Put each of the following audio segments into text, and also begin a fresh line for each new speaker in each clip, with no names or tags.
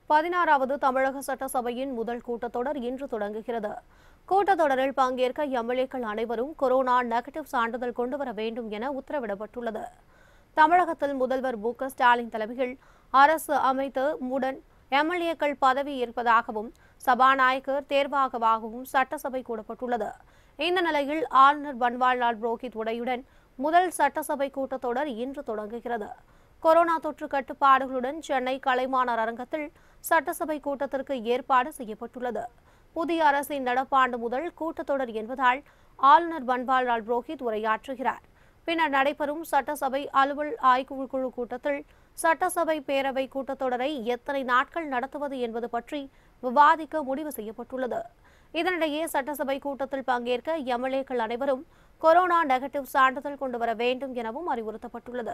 பதினாறாவது தமிழக சட்டசபையின் முதல் கூட்டத்தொடர் இன்று தொடங்குகிறது கூட்டத்தொடரில் பங்கேற்க எம்எல்ஏக்கள் அனைவரும் கொரோனா நெகட்டிவ் சான்றிதழ் கொண்டு வர வேண்டும் என உத்தரவிடப்பட்டுள்ளது தமிழகத்தில் முதல்வர் மு க ஸ்டாலின் தலைமையில் அரசு அமைத்து உடன் எம்எல்ஏக்கள் பதவி ஏற்பதாகவும் சபாநாயகர் தேர்வாகவாகவும் சட்டசபை கூடப்பட்டுள்ளது இந்த நிலையில் ஆளுநர் பன்வாரிலால் புரோஹித் உடையுடன் முதல் சட்டசபை கூட்டத்தொடர் இன்று தொடங்குகிறது கொரோனா தொற்று கட்டுப்பாடுகளுடன் சென்னை கலைமாணர் அரங்கத்தில் சட்டசபை கூட்டத்திற்கு ஏற்பாடு செய்யப்பட்டுள்ளது புதிய அரசின் நடப்பாண்டு முதல் கூட்டத்தொடர் என்பதால் ஆளுநர் பன்வாரிலால் புரோஹித் உரையாற்றுகிறார் பின்னர் நடைபெறும் சட்டசபை அலுவல் ஆய்வு குழு கூட்டத்தில் சட்டசபை பேரவை கூட்டத்தொடரை எத்தனை நாட்கள் நடத்துவது என்பது பற்றி விவாதிக்க முடிவு செய்யப்பட்டுள்ளது இதனிடையே சட்டசபை கூட்டத்தில் பங்கேற்க எம்எல்ஏக்கள் அனைவரும் கொரோனா நெகட்டிவ் சான்றிதழ் கொண்டு வர வேண்டும் எனவும் அறிவுறுத்தப்பட்டுள்ளது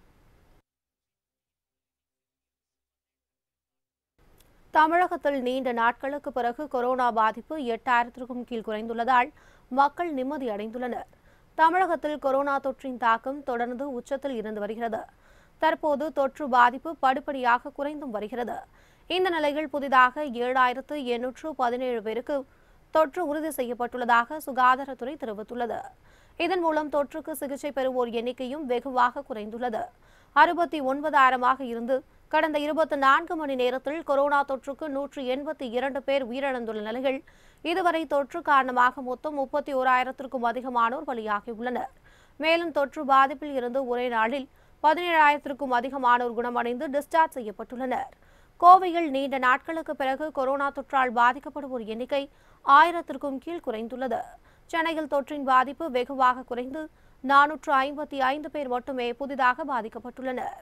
தமிழகத்தில் நீண்ட நாட்களுக்கு பிறகு கொரோனா பாதிப்பு எட்டாயிரத்திற்கும் கீழ் குறைந்துள்ளதால் மக்கள் நிம்மதி அடைந்துள்ளனர் தமிழகத்தில் கொரோனா தொற்றின் தாக்கம் தொடர்ந்து உச்சத்தில் இருந்து வருகிறது தற்போது தொற்று பாதிப்பு படிப்படியாக குறைந்தும் வருகிறது இந்த நிலையில் புதிதாக ஏழாயிரத்து எண்ணூற்று பதினேழு பேருக்கு தொற்று உறுதி செய்யப்பட்டுள்ளதாக சுகாதாரத்துறை தெரிவித்துள்ளது இதன் மூலம் தொற்றுக்கு சிகிச்சை பெறுவோர் எண்ணிக்கையும் வெகுவாக குறைந்துள்ளது அறுபத்தி ஒன்பதாயிரமாக இருந்து கடந்த இருபத்தி நான்கு மணி நேரத்தில் கொரோனா தொற்றுக்கு நூற்று எண்பத்தி இரண்டு பேர் உயிரிழந்துள்ள நிலையில் இதுவரை தொற்று காரணமாக மொத்தம் முப்பத்தி ஓராயிரத்திற்கும் அதிகமானோர் பலியாகியுள்ளனர் மேலும் தொற்று பாதிப்பில் இருந்து ஒரே நாளில் பதினேழாயிரத்திற்கும் அதிகமானோர் குணமடைந்து டிஸ்சார்ஜ் செய்யப்பட்டுள்ளனர் கோவையில் நீண்ட நாட்களுக்கு பிறகு கொரோனா தொற்றால் பாதிக்கப்படுவோர் எண்ணிக்கை ஆயிரத்திற்கும் கீழ் குறைந்துள்ளது சென்னையில் தொற்றின் பாதிப்பு வெகுவாக குறைந்து நானூற்று ஐம்பத்தி ஐந்து பேர் மட்டுமே புதிதாக பாதிக்கப்பட்டுள்ளனர்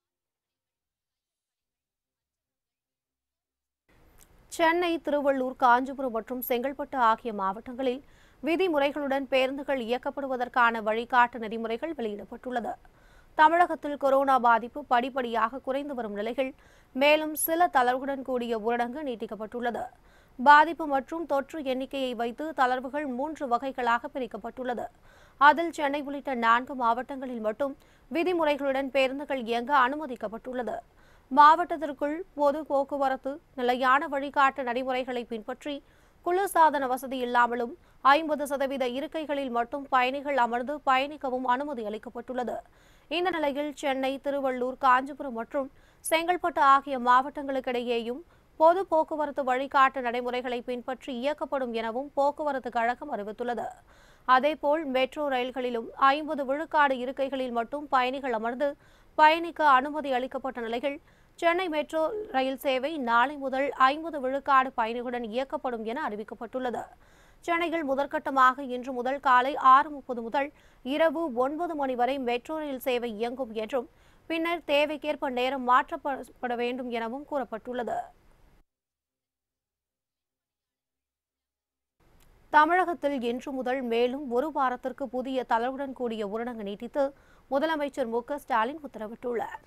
சென்னை திருவள்ளூர் காஞ்சிபுரம் மற்றும் செங்கல்பட்டு ஆகிய மாவட்டங்களில் விதிமுறைகளுடன் பேருந்துகள் இயக்கப்படுவதற்கான வழிகாட்டு நெறிமுறைகள் வெளியிடப்பட்டுள்ளது தமிழகத்தில் கொரோனா பாதிப்பு படிப்படியாக குறைந்து வரும் நிலையில் மேலும் சில தளர்வுடன் கூடிய ஊரடங்கு நீட்டிக்கப்பட்டுள்ளது பாதிப்பு மற்றும் தொற்று எண்ணிக்கையை வைத்து தளர்வுகள் மூன்று வகைகளாக பிரிக்கப்பட்டுள்ளது அதில் சென்னை உள்ளிட்ட நான்கு மாவட்டங்களில் மட்டும் விதிமுறைகளுடன் பேருந்துகள் இயங்க அனுமதிக்கப்பட்டுள்ளது மாவட்டத்திற்குள் பொது போக்குவரத்து நிலையான வழிகாட்டு நடைமுறைகளை பின்பற்றி குளிர்சாதன வசதி இல்லாமலும் ஐம்பது சதவீத இருக்கைகளில் மட்டும் பயணிகள் அமர்ந்து பயணிக்கவும் அனுமதி அளிக்கப்பட்டுள்ளது இந்த நிலையில் சென்னை திருவள்ளூர் காஞ்சிபுரம் மற்றும் செங்கல்பட்டு ஆகிய மாவட்டங்களுக்கிடையேயும் பொது போக்குவரத்து வழிகாட்டு நடைமுறைகளை பின்பற்றி இயக்கப்படும் எனவும் போக்குவரத்து கழகம் அறிவித்துள்ளது அதேபோல் மெட்ரோ ரயில்களிலும் ஐம்பது விழுக்காடு இருக்கைகளில் மட்டும் பயணிகள் அமர்ந்து பயணிக்க அனுமதி அளிக்கப்பட்ட நிலையில் சென்னை மெட்ரோ ரயில் சேவை நாளை முதல் ஐம்பது விழுக்காடு பயணிகளுடன் இயக்கப்படும் என அறிவிக்கப்பட்டுள்ளது சென்னையில் முதற்கட்டமாக இன்று முதல் காலை ஆறு முப்பது முதல் இரவு ஒன்பது மணி வரை மெட்ரோ ரயில் சேவை இயங்கும் என்றும் பின்னர் தேவைக்கேற்ப நேரம் மாற்றப்பட வேண்டும் எனவும் கூறப்பட்டுள்ளது தமிழகத்தில் இன்று முதல் மேலும் ஒரு வாரத்திற்கு புதிய தளர்வுடன் கூடிய ஊரடங்கு நீட்டித்து முதலமைச்சர் மு க ஸ்டாலின் உத்தரவிட்டுள்ளார்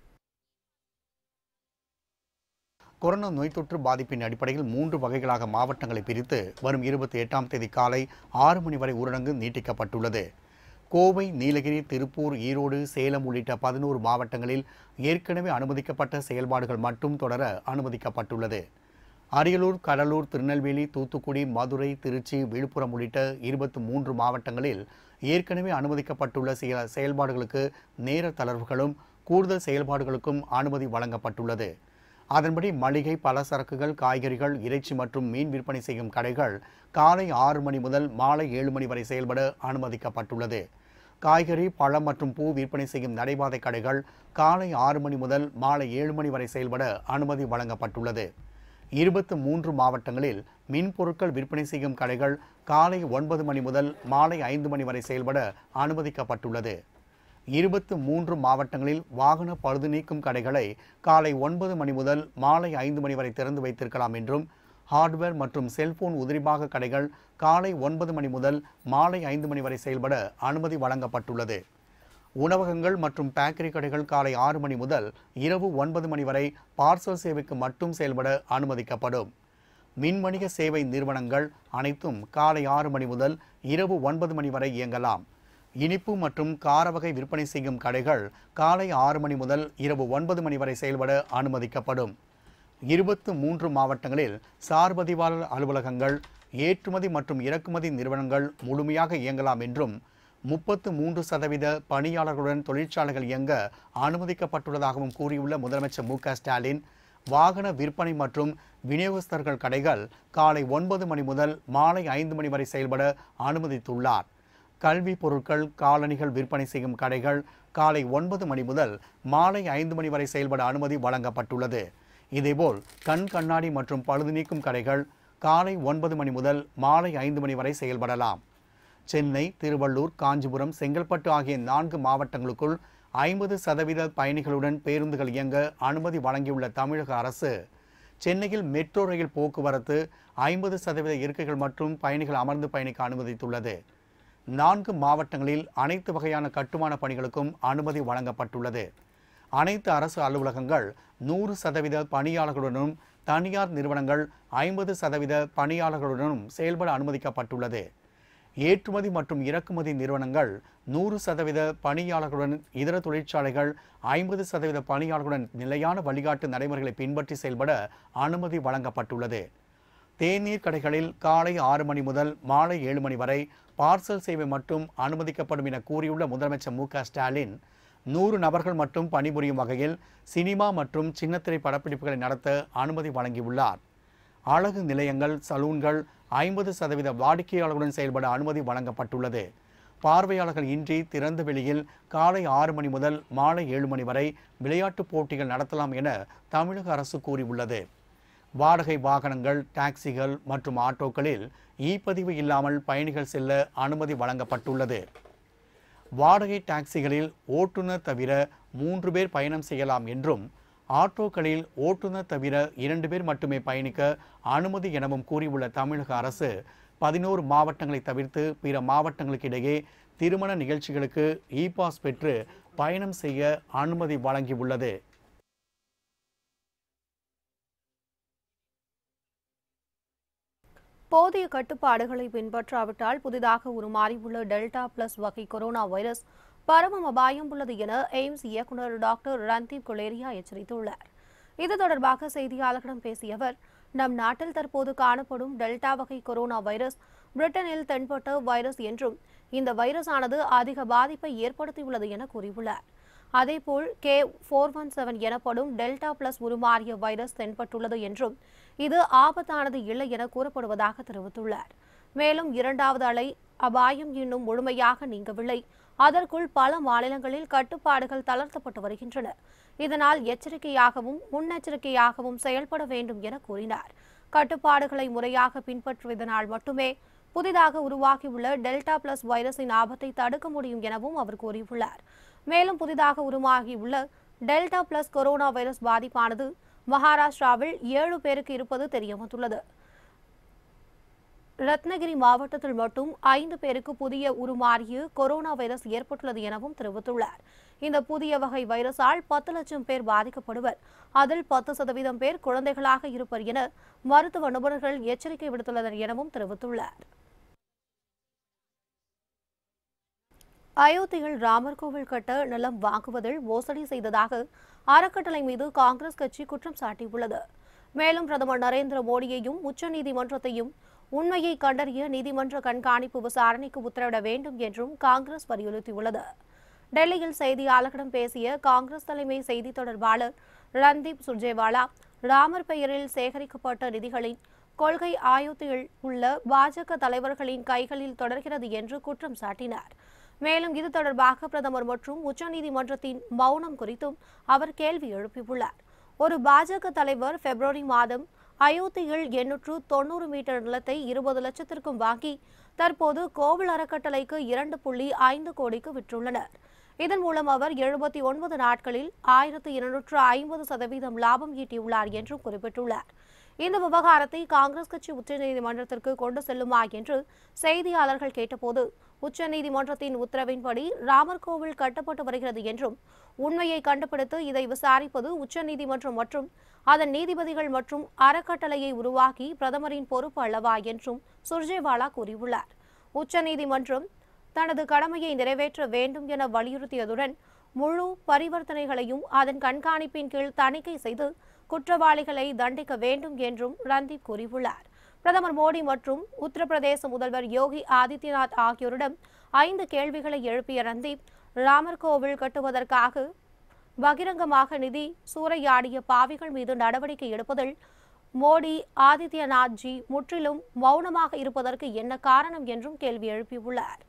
கொரோனா நோய் தொற்று பாதிப்பின் அடிப்படையில் மூன்று வகைகளாக மாவட்டங்களை பிரித்து வரும் இருபத்தி எட்டாம் தேதி காலை ஆறு மணி வரை ஊரடங்கு நீட்டிக்கப்பட்டுள்ளது கோவை நீலகிரி திருப்பூர் ஈரோடு சேலம் உள்ளிட்ட பதினோரு மாவட்டங்களில் ஏற்கனவே அனுமதிக்கப்பட்ட செயல்பாடுகள் மட்டும் தொடர அனுமதிக்கப்பட்டுள்ளது அரியலூர் கடலூர் திருநெல்வேலி தூத்துக்குடி மதுரை திருச்சி விழுப்புரம் உள்ளிட்ட இருபத்தி மூன்று மாவட்டங்களில் ஏற்கனவே அனுமதிக்கப்பட்டுள்ள சில செயல்பாடுகளுக்கு நேர தளர்வுகளும் கூடுதல் செயல்பாடுகளுக்கும் அனுமதி வழங்கப்பட்டுள்ளது அதன்படி மளிகை பலசரக்குகள் காய்கறிகள் இறைச்சி மற்றும் மீன் விற்பனை செய்யும் கடைகள் காலை ஆறு மணி முதல் மாலை ஏழு மணி வரை செயல்பட அனுமதிக்கப்பட்டுள்ளது காய்கறி பழம் மற்றும் பூ விற்பனை செய்யும் நடைபாதை கடைகள் காலை ஆறு மணி முதல் மாலை ஏழு மணி வரை செயல்பட அனுமதி வழங்கப்பட்டுள்ளது இருபத்து மூன்று மாவட்டங்களில் மின் பொருட்கள் விற்பனை செய்யும் கடைகள் காலை ஒன்பது மணி முதல் மாலை ஐந்து மணி வரை செயல்பட அனுமதிக்கப்பட்டுள்ளது இருபத்து மூன்று மாவட்டங்களில் வாகன பழுது நீக்கும் கடைகளை காலை ஒன்பது மணி முதல் மாலை ஐந்து மணி வரை திறந்து வைத்திருக்கலாம் என்றும் ஹார்ட்வேர் மற்றும் செல்போன் உதிரிபாக கடைகள் காலை ஒன்பது மணி முதல் மாலை ஐந்து மணி வரை செயல்பட அனுமதி வழங்கப்பட்டுள்ளது உணவகங்கள் மற்றும் பேக்கரி கடைகள் காலை ஆறு மணி முதல் இரவு ஒன்பது மணி வரை பார்சல் சேவைக்கு மட்டும் செயல்பட அனுமதிக்கப்படும் மின் வணிக சேவை நிறுவனங்கள் அனைத்தும் காலை ஆறு மணி முதல் இரவு ஒன்பது மணி வரை இயங்கலாம் இனிப்பு மற்றும் கார வகை விற்பனை செய்யும் கடைகள் காலை ஆறு மணி முதல் இரவு ஒன்பது மணி வரை செயல்பட அனுமதிக்கப்படும் இருபத்து மூன்று மாவட்டங்களில் சார்பதிவாளர் அலுவலகங்கள் ஏற்றுமதி மற்றும் இறக்குமதி நிறுவனங்கள் முழுமையாக இயங்கலாம் என்றும் முப்பத்து மூன்று சதவீத பணியாளர்களுடன் தொழிற்சாலைகள் இயங்க அனுமதிக்கப்பட்டுள்ளதாகவும் கூறியுள்ள முதலமைச்சர் மு க ஸ்டாலின் வாகன விற்பனை மற்றும் விநியோகஸ்தர்கள் கடைகள் காலை ஒன்பது மணி முதல் மாலை ஐந்து மணி வரை செயல்பட அனுமதித்துள்ளார் கல்வி பொருட்கள் காலணிகள் விற்பனை செய்யும் கடைகள் காலை ஒன்பது மணி முதல் மாலை ஐந்து மணி வரை செயல்பட அனுமதி வழங்கப்பட்டுள்ளது இதேபோல் கண் கண்ணாடி மற்றும் பழுது நீக்கும் கடைகள் காலை ஒன்பது மணி முதல் மாலை ஐந்து மணி வரை செயல்படலாம் சென்னை திருவள்ளூர் காஞ்சிபுரம் செங்கல்பட்டு ஆகிய நான்கு மாவட்டங்களுக்குள் ஐம்பது சதவீத பயணிகளுடன் பேருந்துகள் இயங்க அனுமதி வழங்கியுள்ள தமிழக அரசு சென்னையில் மெட்ரோ ரயில் போக்குவரத்து ஐம்பது சதவீத இருக்கைகள் மற்றும் பயணிகள் அமர்ந்து பயணிக்க அனுமதித்துள்ளது நான்கு மாவட்டங்களில் அனைத்து வகையான கட்டுமான பணிகளுக்கும் அனுமதி வழங்கப்பட்டுள்ளது அனைத்து அரசு அலுவலகங்கள் நூறு சதவீத பணியாளர்களுடனும் தனியார் நிறுவனங்கள் ஐம்பது சதவீத பணியாளர்களுடனும் செயல்பட அனுமதிக்கப்பட்டுள்ளது ஏற்றுமதி மற்றும் இறக்குமதி நிறுவனங்கள் நூறு சதவீத பணியாளர்களுடன் இதர தொழிற்சாலைகள் ஐம்பது சதவீத பணியாளர்களுடன் நிலையான வழிகாட்டு நடைமுறைகளை பின்பற்றி செயல்பட அனுமதி வழங்கப்பட்டுள்ளது தேநீர் கடைகளில் காலை ஆறு மணி முதல் மாலை ஏழு மணி வரை பார்சல் சேவை மட்டும் அனுமதிக்கப்படும் என கூறியுள்ள முதலமைச்சர் மு க ஸ்டாலின் நூறு நபர்கள் மட்டும் பணிபுரியும் வகையில் சினிமா மற்றும் சின்னத்திரை படப்பிடிப்புகளை நடத்த அனுமதி வழங்கியுள்ளார் அழகு நிலையங்கள் சலூன்கள் ஐம்பது சதவீத வாடிக்கையாளர்களுடன் செயல்பட அனுமதி வழங்கப்பட்டுள்ளது பார்வையாளர்கள் இன்றி திறந்த வெளியில் காலை ஆறு மணி முதல் மாலை ஏழு மணி வரை விளையாட்டுப் போட்டிகள் நடத்தலாம் என தமிழக அரசு கூறியுள்ளது வாடகை வாகனங்கள் டாக்ஸிகள் மற்றும் ஆட்டோக்களில் இ பதிவு இல்லாமல் பயணிகள் செல்ல அனுமதி வழங்கப்பட்டுள்ளது வாடகை டாக்ஸிகளில் ஓட்டுநர் தவிர மூன்று பேர் பயணம் செய்யலாம் என்றும் ஆட்டோக்களில் ஓட்டுநர் தவிர இரண்டு பேர் மட்டுமே பயணிக்க அனுமதி எனவும் கூறியுள்ள தமிழக அரசு பதினோரு மாவட்டங்களை தவிர்த்து பிற மாவட்டங்களுக்கு இடையே திருமண நிகழ்ச்சிகளுக்கு இ பாஸ் பெற்று பயணம் செய்ய அனுமதி வழங்கியுள்ளது
போதிய கட்டுப்பாடுகளை பின்பற்றாவிட்டால் புதிதாக உருமாறியுள்ள டெல்டா பிளஸ் வகை கொரோனா வைரஸ் பரவும் அபாயம் உள்ளது என எய்ம்ஸ் இயக்குநர் டாக்டர் ரன்தீப் குலேரியா எச்சரித்துள்ளார் இது தொடர்பாக செய்தியாளர்களிடம் பேசிய அவர் நம் நாட்டில் தற்போது காணப்படும் டெல்டா வகை கொரோனா வைரஸ் பிரிட்டனில் தென்பட்ட வைரஸ் என்றும் இந்த வைரஸானது அதிக பாதிப்பை ஏற்படுத்தியுள்ளது என கூறியுள்ளார் அதேபோல் கே ஃபோர் ஒன் செவன் எனப்படும் டெல்டா பிளஸ் உருமாறிய வைரஸ் தென்பட்டுள்ளது என்றும் இது ஆபத்தானது இல்லை என கூறப்படுவதாக தெரிவித்துள்ளார் மேலும் இரண்டாவது அலை அபாயம் இன்னும் முழுமையாக நீங்கவில்லை அதற்குள் பல மாநிலங்களில் கட்டுப்பாடுகள் தளர்த்தப்பட்டு வருகின்றன இதனால் எச்சரிக்கையாகவும் முன்னெச்சரிக்கையாகவும் செயல்பட வேண்டும் என கூறினார் கட்டுப்பாடுகளை முறையாக பின்பற்றுவதனால் மட்டுமே புதிதாக உருவாகியுள்ள டெல்டா பிளஸ் வைரஸின் ஆபத்தை தடுக்க முடியும் எனவும் அவர் கூறியுள்ளார் மேலும் புதிதாக உருவாகியுள்ள டெல்டா பிளஸ் கொரோனா வைரஸ் பாதிப்பானது மகாராஷ்டிராவில் ஏழு பேருக்கு இருப்பது தெரியவந்துள்ளது ரத்னகிரி மாவட்டத்தில் மட்டும் ஐந்து பேருக்கு புதிய உருமாறிய கொரோனா வைரஸ் ஏற்பட்டுள்ளது எனவும் தெரிவித்துள்ளார் இந்த புதிய வகை வைரஸால் பத்து லட்சம் பேர் பாதிக்கப்படுவர் அதில் பத்து சதவீதம் பேர் குழந்தைகளாக இருப்பர் என மருத்துவ நிபுணர்கள் எச்சரிக்கை விடுத்துள்ளனர் எனவும் தெரிவித்துள்ளார் அயோத்தியில் ராமர் கோவில் கட்ட நிலம் வாங்குவதில் மோசடி செய்ததாக அறக்கட்டளை மீது காங்கிரஸ் கட்சி குற்றம் சாட்டியுள்ளது மேலும் பிரதமர் நரேந்திர மோடியையும் உச்சநீதிமன்றத்தையும் உண்மையை கண்டறிய நீதிமன்ற கண்காணிப்பு விசாரணைக்கு உத்தரவிட வேண்டும் என்றும் காங்கிரஸ் வலியுறுத்தியுள்ளது டெல்லியில் செய்தியாளர்களிடம் பேசிய காங்கிரஸ் தலைமை செய்தி தொடர்பாளர் ரன்தீப் சுர்ஜேவாலா ராமர் பெயரில் சேகரிக்கப்பட்ட நிதிகளின் கொள்கை அயோத்தியில் உள்ள பாஜக தலைவர்களின் கைகளில் தொடர்கிறது என்று குற்றம் சாட்டினார் மேலும் இது தொடர்பாக பிரதமர் மற்றும் உச்சநீதிமன்றத்தின் மௌனம் குறித்தும் அவர் கேள்வி எழுப்பியுள்ளார் ஒரு பாஜக தலைவர் பிப்ரவரி மாதம் அயோத்தியில் எண்ணூற்று தொண்ணூறு மீட்டர் நிலத்தை இருபது லட்சத்திற்கும் வாங்கி தற்போது கோவில் அறக்கட்டளைக்கு இரண்டு புள்ளி ஐந்து கோடிக்கு விற்றுள்ளனர் இதன் மூலம் அவர் எழுபத்தி ஒன்பது நாட்களில் ஆயிரத்து இருநூற்று ஐம்பது சதவீதம் லாபம் ஈட்டியுள்ளார் என்றும் குறிப்பிட்டுள்ளார் இந்த விவகாரத்தை காங்கிரஸ் கட்சி உச்சநீதிமன்றத்திற்கு கொண்டு செல்லுமா என்று செய்தியாளர்கள் கேட்டபோது உச்சநீதிமன்றத்தின் உத்தரவின்படி ராமர் கோவில் கட்டப்பட்டு வருகிறது என்றும் உண்மையை கண்டுபிடித்து இதை விசாரிப்பது உச்சநீதிமன்றம் மற்றும் அதன் நீதிபதிகள் மற்றும் அறக்கட்டளையை உருவாக்கி பிரதமரின் பொறுப்பு அல்லவா என்றும் சுர்ஜேவாலா கூறியுள்ளார் உச்சநீதிமன்றம் தனது கடமையை நிறைவேற்ற வேண்டும் என வலியுறுத்தியதுடன் முழு பரிவர்த்தனைகளையும் அதன் கண்காணிப்பின் கீழ் தணிக்கை செய்து குற்றவாளிகளை தண்டிக்க வேண்டும் என்றும் ரந்தீப் கூறியுள்ளார் பிரதமர் மோடி மற்றும் உத்தரப்பிரதேச முதல்வர் யோகி ஆதித்யநாத் ஆகியோரிடம் ஐந்து கேள்விகளை எழுப்பிய ரந்தீப் ராமர் கோவில் கட்டுவதற்காக பகிரங்கமாக நிதி சூறையாடிய பாவிகள் மீது நடவடிக்கை எடுப்பதில் மோடி ஆதித்யநாத்ஜி முற்றிலும் மௌனமாக இருப்பதற்கு என்ன காரணம் என்றும் கேள்வி எழுப்பியுள்ளார்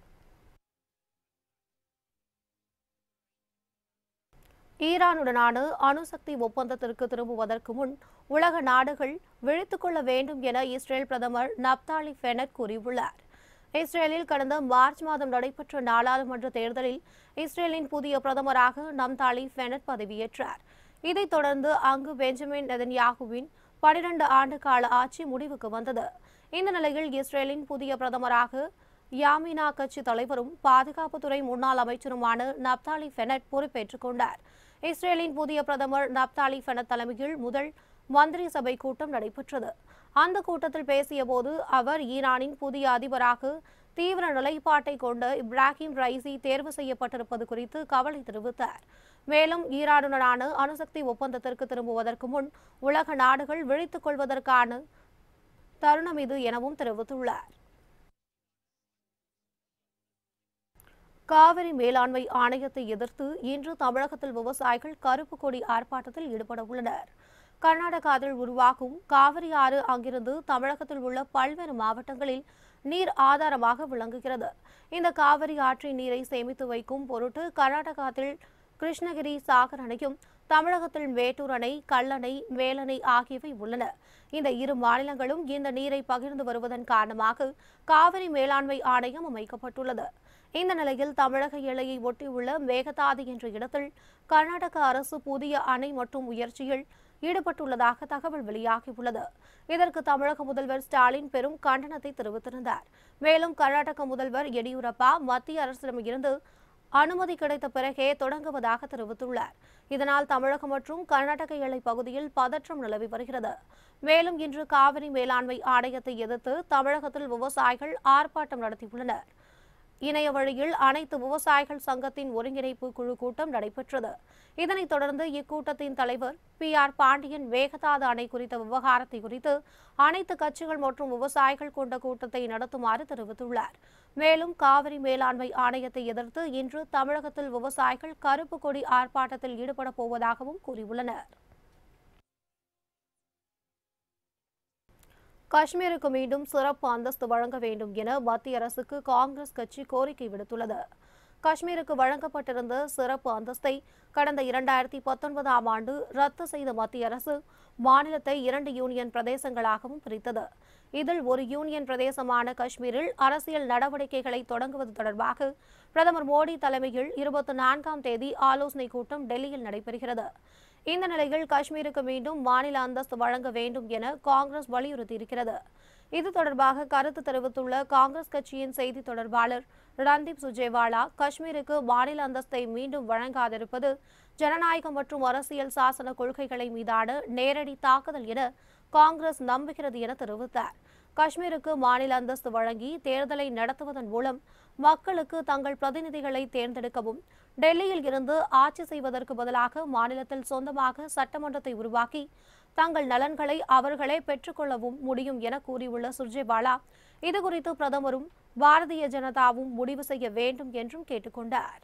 ஈரானுடனான அணுசக்தி ஒப்பந்தத்திற்கு திரும்புவதற்கு முன் உலக நாடுகள் விழித்துக் கொள்ள வேண்டும் என இஸ்ரேல் பிரதமர் நப்தாலி ஃபெனட் கூறியுள்ளார் இஸ்ரேலில் கடந்த மார்ச் மாதம் நடைபெற்ற நாடாளுமன்ற தேர்தலில் இஸ்ரேலின் புதிய பிரதமராக நம்தாலி ஃபெனட் பதவியேற்றார் இதைத் தொடர்ந்து அங்கு பெஞ்சமின் நெதன்யாகுவின் பனிரெண்டு ஆண்டு கால ஆட்சி முடிவுக்கு வந்தது இந்த நிலையில் இஸ்ரேலின் புதிய பிரதமராக யாமினா கட்சி தலைவரும் பாதுகாப்புத்துறை முன்னாள் அமைச்சருமான நப்தாலி ஃபெனட் பொறுப்பேற்றுக் கொண்டார் இஸ்ரேலின் புதிய பிரதமர் நப்தாலி ஃபெனட் தலைமையில் முதல் மந்திரி சபை கூட்டம் நடைபெற்றது அந்த கூட்டத்தில் பேசியபோது அவர் ஈரானின் புதிய அதிபராக தீவிர நிலைப்பாட்டை கொண்ட இப்ராஹிம் ரைசி தேர்வு செய்யப்பட்டிருப்பது குறித்து கவலை தெரிவித்தார் மேலும் ஈரானுடனான அணுசக்தி ஒப்பந்தத்திற்கு திரும்புவதற்கு முன் உலக நாடுகள் விழித்துக் கொள்வதற்கான தருணம் இது எனவும் தெரிவித்துள்ளார் காவிரி மேலாண்மை ஆணையத்தை எதிர்த்து இன்று தமிழகத்தில் விவசாயிகள் கருப்பு கொடி ஆர்ப்பாட்டத்தில் ஈடுபட உள்ளனர் கர்நாடகாவில் உருவாகும் காவிரி ஆறு அங்கிருந்து தமிழகத்தில் உள்ள பல்வேறு மாவட்டங்களில் நீர் ஆதாரமாக விளங்குகிறது இந்த காவிரி ஆற்றின் நீரை சேமித்து வைக்கும் பொருட்டு கர்நாடகத்தில் கிருஷ்ணகிரி சாகர் அணையும் தமிழகத்தில் மேட்டூர் அணை கல்லணை வேலணை ஆகியவை உள்ளன இந்த இரு மாநிலங்களும் இந்த நீரை பகிர்ந்து வருவதன் காரணமாக காவிரி மேலாண்மை ஆணையம் அமைக்கப்பட்டுள்ளது இந்த நிலையில் தமிழக எல்லையை ஒட்டியுள்ள மேகதாது என்ற இடத்தில் கர்நாடக அரசு புதிய அணை மற்றும் முயற்சியில் ஈடுபட்டுள்ளதாக தகவல் வெளியாகியுள்ளது இதற்கு தமிழக முதல்வர் ஸ்டாலின் பெரும் கண்டனத்தை தெரிவித்திருந்தார் மேலும் கர்நாடக முதல்வர் எடியூரப்பா மத்திய அரசிடமிருந்து அனுமதி கிடைத்த பிறகே தொடங்குவதாக தெரிவித்துள்ளார் இதனால் தமிழகம் மற்றும் கர்நாடக எல்லை பகுதியில் பதற்றம் நிலவி வருகிறது மேலும் இன்று காவிரி மேலாண்மை ஆணையத்தை எதிர்த்து தமிழகத்தில் விவசாயிகள் ஆர்ப்பாட்டம் நடத்தியுள்ளனர் இணைய வழியில் அனைத்து விவசாயிகள் சங்கத்தின் ஒருங்கிணைப்பு குழு கூட்டம் நடைபெற்றது இதனைத் தொடர்ந்து இக்கூட்டத்தின் தலைவர் பி ஆர் பாண்டியன் மேகதாது அணை குறித்த விவகாரத்தை குறித்து அனைத்து கட்சிகள் மற்றும் விவசாயிகள் கொண்ட கூட்டத்தை நடத்துமாறு தெரிவித்துள்ளார் மேலும் காவிரி மேலாண்மை ஆணையத்தை எதிர்த்து இன்று தமிழகத்தில் விவசாயிகள் கருப்பு கொடி ஆர்ப்பாட்டத்தில் ஈடுபட போவதாகவும் கூறியுள்ளனர் காஷ்மீருக்கு மீண்டும் சிறப்பு அந்தஸ்து வழங்க வேண்டும் என மத்திய அரசுக்கு காங்கிரஸ் கட்சி கோரிக்கை விடுத்துள்ளது காஷ்மீருக்கு வழங்கப்பட்டிருந்த சிறப்பு அந்தஸ்தை கடந்த இரண்டாயிரத்தி பத்தொன்பதாம் ஆண்டு ரத்து செய்த மத்திய அரசு மாநிலத்தை இரண்டு யூனியன் பிரதேசங்களாகவும் பிரித்தது இதில் ஒரு யூனியன் பிரதேசமான காஷ்மீரில் அரசியல் நடவடிக்கைகளை தொடங்குவது தொடர்பாக பிரதமர் மோடி தலைமையில் இருபத்தி நான்காம் தேதி ஆலோசனை கூட்டம் டெல்லியில் நடைபெறுகிறது இந்த நிலையில் காஷ்மீருக்கு மீண்டும் மாநில அந்தஸ்து வழங்க வேண்டும் என காங்கிரஸ் வலியுறுத்தியிருக்கிறது இது தொடர்பாக கருத்து தெரிவித்துள்ள காங்கிரஸ் கட்சியின் செய்தி தொடர்பாளர் ரன்தீப் சுர்ஜேவாலா காஷ்மீருக்கு மாநில அந்தஸ்தை மீண்டும் வழங்காதிருப்பது ஜனநாயகம் மற்றும் அரசியல் சாசன கொள்கைகளை மீதான நேரடி தாக்குதல் என காங்கிரஸ் நம்புகிறது என தெரிவித்தார் காஷ்மீருக்கு மாநில அந்தஸ்து வழங்கி தேர்தலை நடத்துவதன் மூலம் மக்களுக்கு தங்கள் பிரதிநிதிகளை தேர்ந்தெடுக்கவும் டெல்லியில் இருந்து ஆட்சி செய்வதற்கு பதிலாக மாநிலத்தில் சொந்தமாக சட்டமன்றத்தை உருவாக்கி தங்கள் நலன்களை அவர்களே பெற்றுக்கொள்ளவும் முடியும் என கூறியுள்ள சுர்ஜேவாலா இதுகுறித்து பிரதமரும் பாரதிய ஜனதாவும் முடிவு செய்ய வேண்டும் என்றும் கேட்டுக்கொண்டார்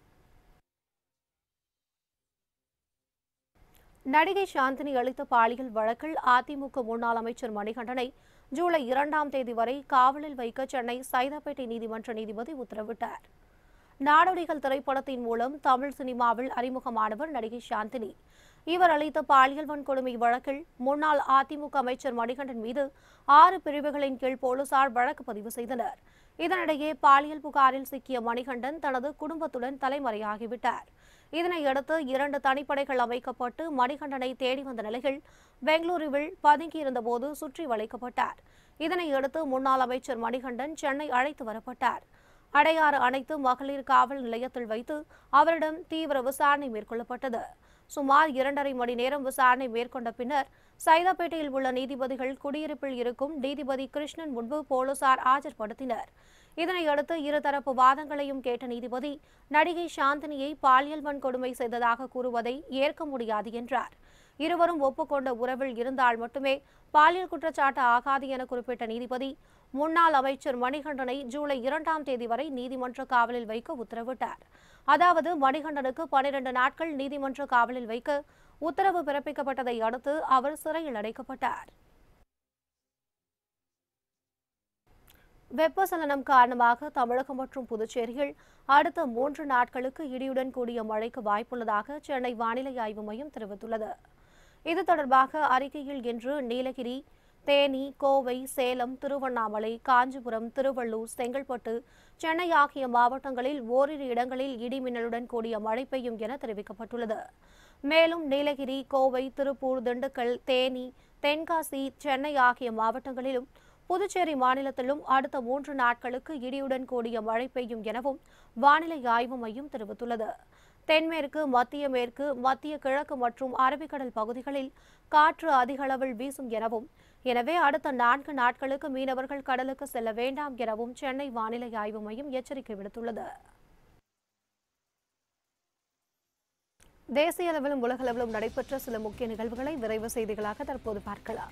நடிகை சாந்தினி அளித்த பாலியல் வழக்கில் அதிமுக முன்னாள் அமைச்சர் மணிகண்டனை ஜூலை இரண்டாம் தேதி வரை காவலில் வைக்க சென்னை சைதாப்பேட்டை நீதிமன்ற நீதிபதி உத்தரவிட்டார் நாடோடிகள் திரைப்படத்தின் மூலம் தமிழ் சினிமாவில் அறிமுகமானவர் நடிகை சாந்தினி இவர் அளித்த பாலியல் வன்கொடுமை வழக்கில் முன்னாள் அதிமுக அமைச்சர் மணிகண்டன் மீது ஆறு பிரிவுகளின் கீழ் போலீசார் வழக்கு பதிவு செய்தனர் இதனிடையே பாலியல் புகாரில் சிக்கிய மணிகண்டன் தனது குடும்பத்துடன் தலைமறையாகிவிட்டார் இதனையடுத்து இரண்டு தனிப்படைகள் அமைக்கப்பட்டு மணிகண்டனை தேடி வந்த நிலையில் பெங்களூருவில் பதுங்கியிருந்தபோது சுற்றி வளைக்கப்பட்டார் இதனையடுத்து முன்னாள் அமைச்சர் மணிகண்டன் சென்னை அழைத்து வரப்பட்டார் அடையாறு அனைத்து மகளிர் காவல் நிலையத்தில் வைத்து அவரிடம் தீவிர விசாரணை மேற்கொள்ளப்பட்டது சுமார் இரண்டரை மணி நேரம் விசாரணை மேற்கொண்ட பின்னர் சைதாப்பேட்டையில் உள்ள நீதிபதிகள் குடியிருப்பில் இருக்கும் நீதிபதி கிருஷ்ணன் முன்பு போலீசார் ஆஜர்படுத்தினர் இதனையடுத்து இருதரப்பு வாதங்களையும் கேட்ட நீதிபதி நடிகை சாந்தினியை பாலியல் வன்கொடுமை செய்ததாக கூறுவதை ஏற்க முடியாது என்றார் இருவரும் ஒப்புக்கொண்ட உறவில் இருந்தால் மட்டுமே பாலியல் குற்றச்சாட்டு ஆகாது என குறிப்பிட்ட நீதிபதி முன்னாள் அமைச்சர் மணிகண்டனை ஜூலை இரண்டாம் தேதி வரை நீதிமன்ற காவலில் வைக்க உத்தரவிட்டார் அதாவது மணிகண்டனுக்கு பனிரெண்டு நாட்கள் நீதிமன்ற காவலில் வைக்க உத்தரவு பிறப்பிக்கப்பட்டதை அடுத்து அவர் சிறையில் அடைக்கப்பட்டார் வெப்பசலனம் காரணமாக தமிழகம் மற்றும் புதுச்சேரியில் அடுத்த மூன்று நாட்களுக்கு இடியுடன் கூடிய மழைக்கு வாய்ப்புள்ளதாக சென்னை வானிலை ஆய்வு மையம் தெரிவித்துள்ளது இது தொடர்பாக அறிக்கையில் இன்று நீலகிரி தேனி கோவை சேலம் திருவண்ணாமலை காஞ்சிபுரம் திருவள்ளூர் செங்கல்பட்டு சென்னை ஆகிய மாவட்டங்களில் ஓரிரு இடங்களில் இடி மின்னலுடன் கூடிய மழை பெய்யும் என தெரிவிக்கப்பட்டுள்ளது மேலும் நீலகிரி கோவை திருப்பூர் திண்டுக்கல் தேனி தென்காசி சென்னை ஆகிய மாவட்டங்களிலும் புதுச்சேரி மாநிலத்திலும் அடுத்த மூன்று நாட்களுக்கு இடியுடன் கூடிய மழை பெய்யும் எனவும் வானிலை ஆய்வு மையம் தெரிவித்துள்ளது தென்மேற்கு மத்திய மேற்கு மத்திய கிழக்கு மற்றும் அரபிக்கடல் பகுதிகளில் காற்று அதிக அளவில் வீசும் எனவும் எனவே அடுத்த நான்கு நாட்களுக்கு மீனவர்கள் கடலுக்கு செல்ல வேண்டாம் எனவும் சென்னை வானிலை ஆய்வு மையம் எச்சரிக்கை விடுத்துள்ளது தேசிய அளவிலும் உலகளவிலும் நடைபெற்ற சில முக்கிய நிகழ்வுகளை விரைவு செய்திகளாக தற்போது பார்க்கலாம்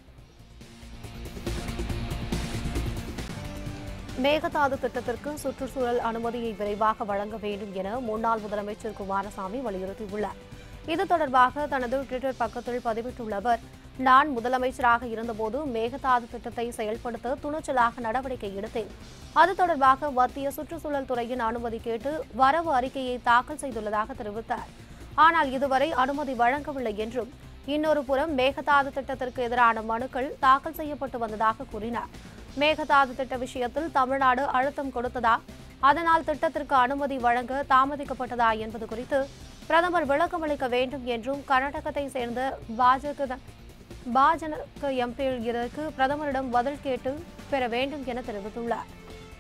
மேகதாது திட்டத்திற்கு சுற்றுச்சூழல் அனுமதியை விரைவாக வழங்க வேண்டும் என முன்னாள் முதலமைச்சர் குமாரசாமி வலியுறுத்தியுள்ளார் இது தொடர்பாக தனது ட்விட்டர் பக்கத்தில் பதிவிட்டுள்ள அவர் நான் முதலமைச்சராக இருந்தபோது மேகதாது திட்டத்தை செயல்படுத்த துணிச்சலாக நடவடிக்கை எடுத்தேன் அது தொடர்பாக மத்திய சுற்றுச்சூழல் துறையின் அனுமதி கேட்டு வரவு அறிக்கையை தாக்கல் செய்துள்ளதாக தெரிவித்தார் ஆனால் இதுவரை அனுமதி வழங்கவில்லை என்றும் இன்னொரு புறம் மேகதாது திட்டத்திற்கு எதிரான மனுக்கள் தாக்கல் செய்யப்பட்டு வந்ததாக கூறினார் மேகதாது திட்ட விஷயத்தில் தமிழ்நாடு அழுத்தம் கொடுத்ததா அதனால் திட்டத்திற்கு அனுமதி வழங்க தாமதிக்கப்பட்டதா என்பது குறித்து பிரதமர் விளக்கமளிக்க வேண்டும் என்றும் கர்நாடகத்தை சேர்ந்த பாஜக பாஜக எம்பியில் இதற்கு பிரதமரிடம் பதில் கேட்டு பெற வேண்டும் என தெரிவித்துள்ளார்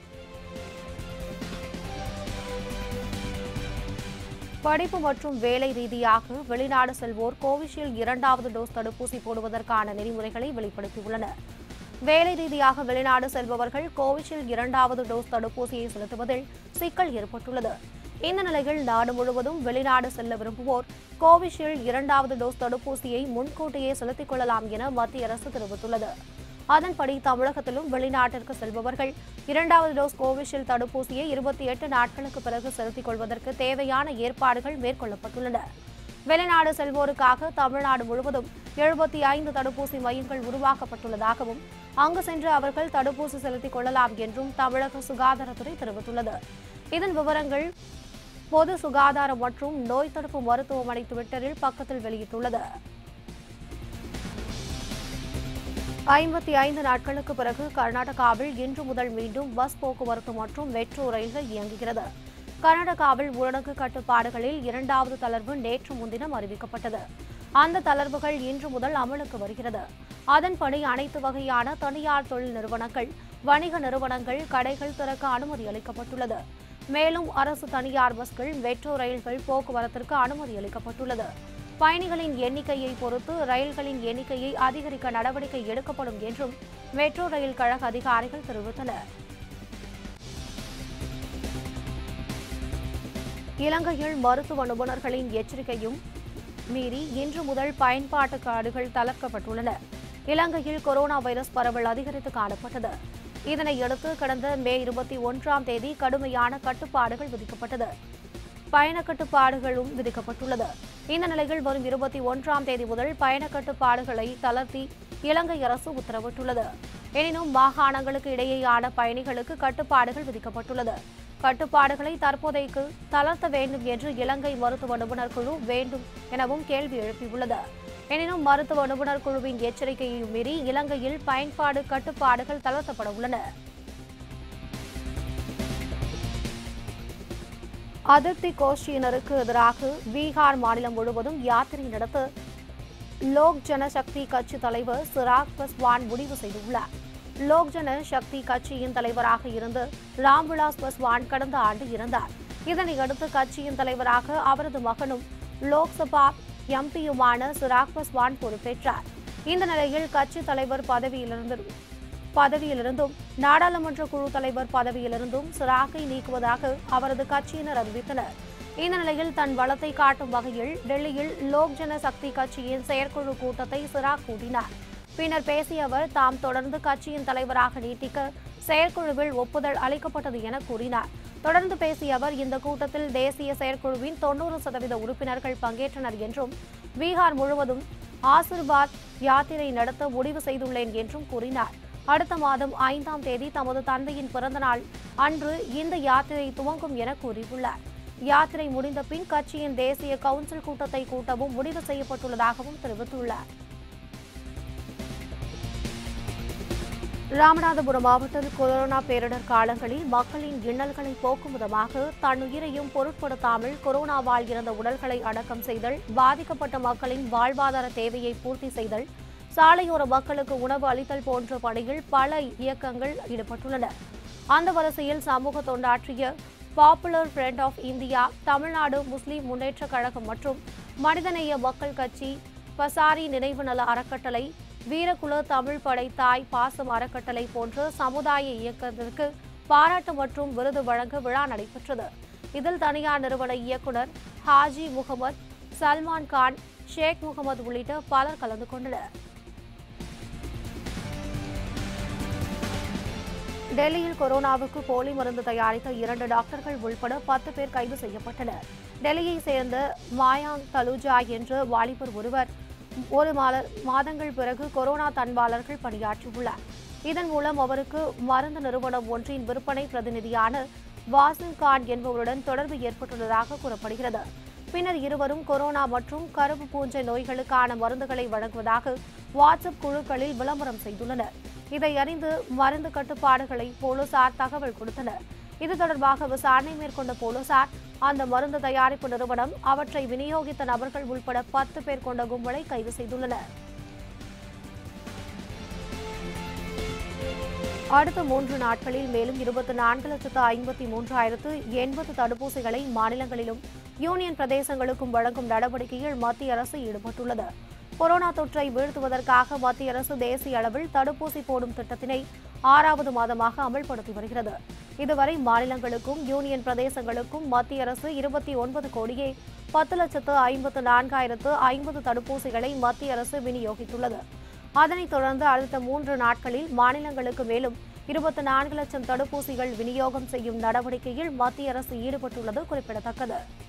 படிப்பு மற்றும் வேலை ரீதியாக வெளிநாடு செல்வோர் கோவிஷீல்டு இரண்டாவது டோஸ் தடுப்பூசி போடுவதற்கான நெறிமுறைகளை வெளிப்படுத்தியுள்ளனர் வேலை ரீதியாக வெளிநாடு செல்பவர்கள் கோவிஷீல்டு இரண்டாவது டோஸ் தடுப்பூசியை செலுத்துவதில் சிக்கல் ஏற்பட்டுள்ளது இந்த நிலையில் நாடு முழுவதும் வெளிநாடு செல்ல விரும்புவோர் கோவிஷீல்டு இரண்டாவது டோஸ் தடுப்பூசியை முன்கூட்டியே செலுத்திக் கொள்ளலாம் என மத்திய அரசு தெரிவித்துள்ளது அதன்படி தமிழகத்திலும் வெளிநாட்டிற்கு செல்பவர்கள் இரண்டாவது டோஸ் கோவிஷீல்டு தடுப்பூசியை இருபத்தி எட்டு நாட்களுக்கு பிறகு செலுத்திக் கொள்வதற்கு தேவையான ஏற்பாடுகள் மேற்கொள்ளப்பட்டுள்ளன வெளிநாடு செல்வோருக்காக தமிழ்நாடு முழுவதும் எழுபத்தி ஐந்து தடுப்பூசி மையங்கள் உருவாக்கப்பட்டுள்ளதாகவும் அங்கு சென்று அவர்கள் தடுப்பூசி செலுத்திக் கொள்ளலாம் என்றும் தமிழக சுகாதாரத்துறை தெரிவித்துள்ளது இதன் விவரங்கள் பொது சுகாதாரம் மற்றும் நோய் தடுப்பு மருத்துவமனை ட்விட்டரில் பக்கத்தில் வெளியிட்டுள்ளது ஐம்பத்தி ஐந்து நாட்களுக்கு பிறகு கர்நாடகாவில் இன்று முதல் மீண்டும் பஸ் போக்குவரத்து மற்றும் மெட்ரோ ரயில்கள் இயங்குகிறது கர்நாடகாவில் ஊரடங்கு கட்டுப்பாடுகளில் இரண்டாவது தளர்வு நேற்று முன்தினம் அறிவிக்கப்பட்டது அந்த தளர்வுகள் இன்று முதல் அமலுக்கு வருகிறது அதன்படி அனைத்து வகையான தனியார் தொழில் நிறுவனங்கள் வணிக நிறுவனங்கள் கடைகள் திறக்க அனுமதி அளிக்கப்பட்டுள்ளது மேலும் அரசு தனியார் பஸ்கள் மெட்ரோ ரயில்கள் போக்குவரத்திற்கு அனுமதி அளிக்கப்பட்டுள்ளது பயணிகளின் எண்ணிக்கையை பொறுத்து ரயில்களின் எண்ணிக்கையை அதிகரிக்க நடவடிக்கை எடுக்கப்படும் என்றும் மெட்ரோ ரயில் கழக அதிகாரிகள் தெரிவித்தனர் இலங்கையில் மருத்துவ நிபுணர்களின் எச்சரிக்கையும் மீறி இன்று முதல் பயன்பாட்டு கார்டுகள் தளர்க்கப்பட்டுள்ளன இலங்கையில் கொரோனா வைரஸ் பரவல் அதிகரித்து காணப்பட்டது இதனையடுத்து கடந்த மே இருபத்தி ஒன்றாம் தேதி கடுமையான கட்டுப்பாடுகள் விதிக்கப்பட்டது பயண கட்டுப்பாடுகளும் விதிக்கப்பட்டுள்ளது இந்த நிலையில் வரும் இருபத்தி ஒன்றாம் தேதி முதல் பயண கட்டுப்பாடுகளை தளர்த்தி இலங்கை அரசு உத்தரவிட்டுள்ளது எனினும் மாகாணங்களுக்கு இடையேயான பயணிகளுக்கு கட்டுப்பாடுகள் விதிக்கப்பட்டுள்ளது கட்டுப்பாடுகளை தற்போதைக்கு தளர்த்த வேண்டும் என்று இலங்கை மருத்துவ நிபுணர் குழு வேண்டும் எனவும் கேள்வி எழுப்பியுள்ளது எனினும் மருத்துவ நிபுணர் குழுவின் எச்சரிக்கையை மீறி இலங்கையில் பயன்பாடு கட்டுப்பாடுகள் தளர்த்தப்பட உள்ளன அதிருப்தி கோஷ்டியினருக்கு எதிராக பீகார் மாநிலம் முழுவதும் யாத்திரை நடத்த லோக் ஜனசக்தி கட்சி தலைவர் சிராக் பஸ்வான் முடிவு செய்துள்ளார் லோக் ஜன சக்தி கட்சியின் தலைவராக இருந்து ராம்விலாஸ் பஸ்வான் கடந்த ஆண்டு இருந்தார் இதனையடுத்து கட்சியின் தலைவராக அவரது மகனும் லோக்சபா எம்பியுமான சிராக் பஸ்வான் பொறுப்பேற்றார் இந்த நிலையில் கட்சி தலைவர் பதவியிலிருந்து பதவியிலிருந்தும் நாடாளுமன்ற குழு தலைவர் பதவியிலிருந்தும் சிராக்கை நீக்குவதாக அவரது கட்சியினர் அறிவித்தனர் இந்த நிலையில் தன் பலத்தை காட்டும் வகையில் டெல்லியில் லோக் ஜன சக்தி கட்சியின் செயற்குழு கூட்டத்தை சிராக் கூட்டினார் பின்னர் பேசிய அவர் தாம் தொடர்ந்து கட்சியின் தலைவராக நீட்டிக்க செயற்குழுவில் ஒப்புதல் அளிக்கப்பட்டது என கூறினார் தொடர்ந்து பேசிய அவர் இந்த கூட்டத்தில் தேசிய செயற்குழுவின் தொன்னூறு சதவீத உறுப்பினர்கள் பங்கேற்றனர் என்றும் பீகார் முழுவதும் ஆசிர்வாத் யாத்திரை நடத்த முடிவு செய்துள்ளேன் என்றும் கூறினார் அடுத்த மாதம் ஐந்தாம் தேதி தமது தந்தையின் பிறந்தநாள் அன்று இந்த யாத்திரை துவங்கும் என கூறியுள்ளார் யாத்திரை முடிந்த பின் கட்சியின் தேசிய கவுன்சில் கூட்டத்தை கூட்டவும் முடிவு செய்யப்பட்டுள்ளதாகவும் தெரிவித்துள்ளார் ராமநாதபுரம் மாவட்டத்தில் கொரோனா பேரிடர் காலங்களில் மக்களின் இன்னல்களை போக்கும் விதமாக தன்னுயிரையும் பொருட்படுத்தாமல் கொரோனாவால் இறந்த உடல்களை அடக்கம் செய்தல் பாதிக்கப்பட்ட மக்களின் வாழ்வாதார தேவையை பூர்த்தி செய்தல் சாலையோர மக்களுக்கு உணவு அளித்தல் போன்ற பணியில் பல இயக்கங்கள் ஈடுபட்டுள்ளன அந்த வரிசையில் சமூக தொண்டாற்றிய Popular Front of India Tamil Nadu Muslim Munnetra Kazhagam மற்றும் மனிதநேய மக்கள் கட்சி பசாரி நினைவு நல அறக்கட்டளை வீரகுல தமிழ் படை தாய் பாசம் அறக்கட்டளை போன்ற சமுதாய இயக்கத்திற்கு பாராட்டு மற்றும் விருது வழங்க விழா நடைபெற்றது இதில் தனியார் நிறுவன இயக்குனர் ஹாஜி முகமது சல்மான் கான் ஷேக் முகமது உள்ளிட்ட பலர் கலந்து கொண்டனர் டெல்லியில் கொரோனாவுக்கு போலி மருந்து தயாரித்த இரண்டு டாக்டர்கள் உள்பட பத்து பேர் கைது செய்யப்பட்டனர் டெல்லியை சேர்ந்த மாயாங் தலுஜா என்ற வாலிபர் ஒருவர் ஒரு மாத மாதங்கள் பிறகு கொரோனா தன்பாளர்கள் பணியாற்றியுள்ளார் இதன் மூலம் அவருக்கு மருந்து நிறுவனம் ஒன்றின் விற்பனை பிரதிநிதியான வாசிம் கான் என்பவருடன் தொடர்பு ஏற்பட்டுள்ளதாக கூறப்படுகிறது பின்னர் இருவரும் கொரோனா மற்றும் கருப்பு பூஞ்சை நோய்களுக்கான மருந்துகளை வழங்குவதாக வாட்ஸ்அப் குழுக்களில் விளம்பரம் செய்துள்ளனர் இதை அறிந்து மருந்து கட்டுப்பாடுகளை போலீசார் தகவல் கொடுத்தனர் இது தொடர்பாக விசாரணை மேற்கொண்ட போலீசார் அந்த மருந்து தயாரிப்பு நிறுவனம் அவற்றை விநியோகித்த நபர்கள் உள்பட பத்து பேர் கொண்ட கும்பலை கைது செய்துள்ளனர் அடுத்த மூன்று நாட்களில் மேலும் இருபத்தி நான்கு லட்சத்து ஐம்பத்தி மூன்றாயிரத்து எண்பது தடுப்பூசிகளை மாநிலங்களிலும் யூனியன் பிரதேசங்களுக்கும் வழங்கும் நடவடிக்கையில் மத்திய அரசு ஈடுபட்டுள்ளது கொரோனா தொற்றை வீழ்த்துவதற்காக மத்திய அரசு தேசிய அளவில் தடுப்பூசி போடும் திட்டத்தினை ஆறாவது மாதமாக அமல்படுத்தி வருகிறது இதுவரை மாநிலங்களுக்கும் யூனியன் பிரதேசங்களுக்கும் மத்திய அரசு இருபத்தி ஒன்பது கோடியே பத்து லட்சத்து ஐம்பத்து நான்காயிரத்து ஐம்பது தடுப்பூசிகளை மத்திய அரசு விநியோகித்துள்ளது அதனைத் தொடர்ந்து அடுத்த மூன்று நாட்களில் மாநிலங்களுக்கு மேலும் இருபத்தி நான்கு லட்சம் தடுப்பூசிகள் விநியோகம் செய்யும் நடவடிக்கையில் மத்திய அரசு ஈடுபட்டுள்ளது குறிப்பிடத்தக்கது